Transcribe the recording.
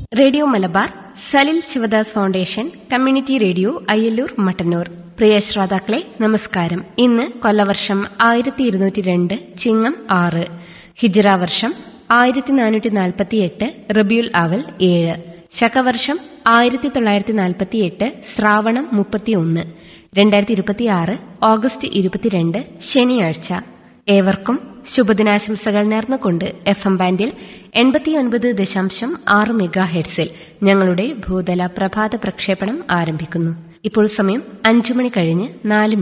radio Malabar Salil Shivadas foundation community radio Ayyallur Mattannur പ്രിയ ശ്രോതാക്കളെ നമസ്കാരം ഇന്ന് കൊല്ലവർഷം ആയിരത്തി ഇരുന്നൂറ്റി രണ്ട് ചിങ്ങം ആറ് ഹിജ്റ വർഷം ആയിരത്തി നാനൂറ്റി നാൽപ്പത്തിയെട്ട് റബിയുൽ അവൽ ഏഴ് ശകവർഷം ആയിരത്തി തൊള്ളായിരത്തി നാൽപ്പത്തിയെട്ട് ശ്രാവണം മുപ്പത്തിയൊന്ന് രണ്ടായിരത്തി ഇരുപത്തിയാറ് ഓഗസ്റ്റ് ഇരുപത്തിരണ്ട് ശനിയാഴ്ച ഏവർക്കും ശുഭദിനാശംസകൾ നേർന്നുകൊണ്ട് എഫ് എം ബാൻഡിൽ എൺപത്തിയൊൻപത് ദശാംശം ആറ് മെഗാ ഹെഡ്സിൽ ഞങ്ങളുടെ ഭൂതല പ്രഭാത പ്രക്ഷേപണം ആരംഭിക്കുന്നു ഇപ്പോൾ സമയം അഞ്ചു മണി കഴിഞ്ഞ് നാല്